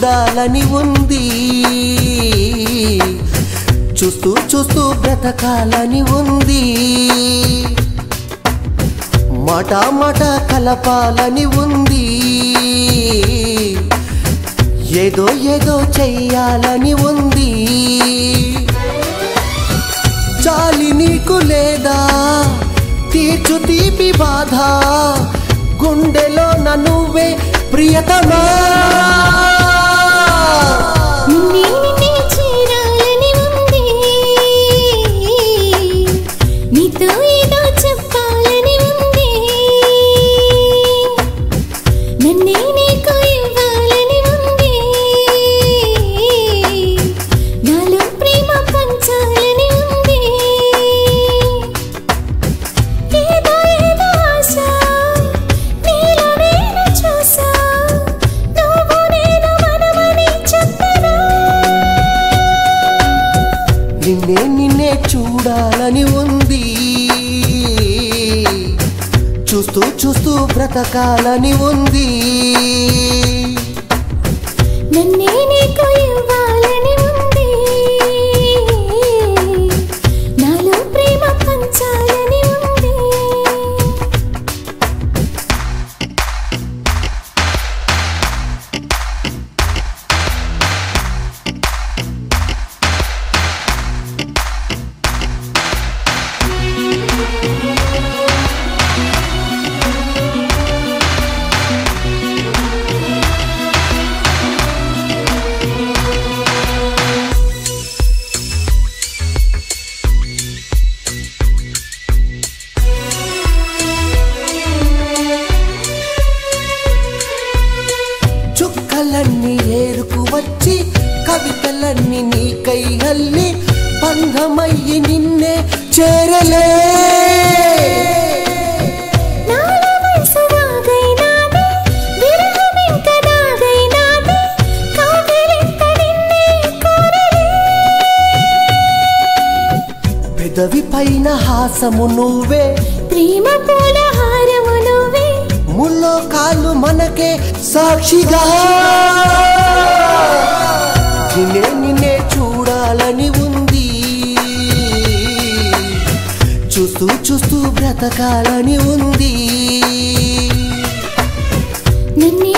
చూడాలని ఉంది చూస్తూ చూస్తూ బ్రతకాలని ఉంది మాట మాట కలపాలని ఉంది ఏదో ఏదో చెయ్యాలని ఉంది చాలి నీకు లేదా తీర్చు తీపి బాధ గుండెలో నువ్వే ప్రియతమా నిన్నే నిన్నే చేరాలని ఉంది నీతో ఏదో చెప్పాలని ఉంది నన్నే నీకు ఇవ్వాలని ఉంది నాలో ప్రేమ పంచాలని ఉంది ఏదో ఏదో ఆశ నీలో నేను చూసా నువ్వు నేను మనమని చెప్పనా నిన్నే నిన్నే చూడాలని ఉంది చూస్తూ చూస్తూ బ్రతకాలని ఉంది నన్నే నీకు ఇవ్వాలని ఉంది నాలో ప్రేమ పంచాలని ఉంది చుక్కలన్నీ ఏరుకు వచ్చి కవితలన్నీ నీకై అల్లి బంధమయ్యి నిన్నే చేరలే నాలో వయసు నాదైనాది విరహం ఇంక నాదైనాది కౌగిలింత నిన్నే కోరలే పెదవి పైన హాసము నువ్వే ప్రేమ పూల హారము నువ్వే ముల్లో కాళ్ళు మనకే సాక్షిగా నిన్నే నిన్నే చూడాలని ఉంది చూస్తూ చూస్తూ బ్రతకాలని ఉంది నన్నే